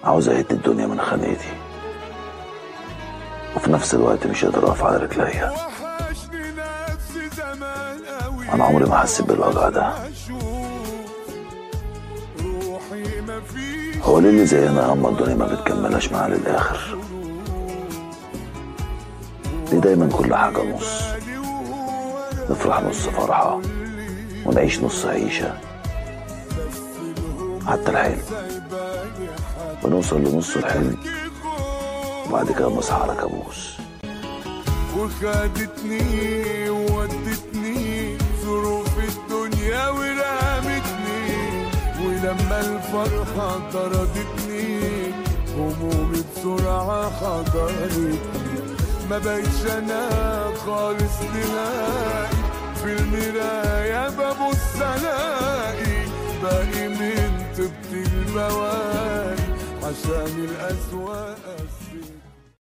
عاوز اهد الدنيا من خانتي وفي نفس الوقت مش قادر اقف على رجليا وحشني نفسي زمان قوي انا عمري ما حسيت بالوجع ده اشوف روحي ما فيش هو ليه اللي زينا اما الدنيا ما بتكملهاش معاه للاخر ليه دايما كل حاجه نص بالي وهو نفرح نص فرحه ونعيش نص عيشه حتى الحلم سايباني بنوصل لنص الحلم حكي خوف وبعد كده بنصحى على كابوس وخدتني وودتني ظروف الدنيا ورمتني ولما الفرحة طردتني همومي بسرعة حضرتني ما بقتش انا خالص نهائي في المراية ببص الاقي باقي من طبط البواقي عشان الأسواق السيد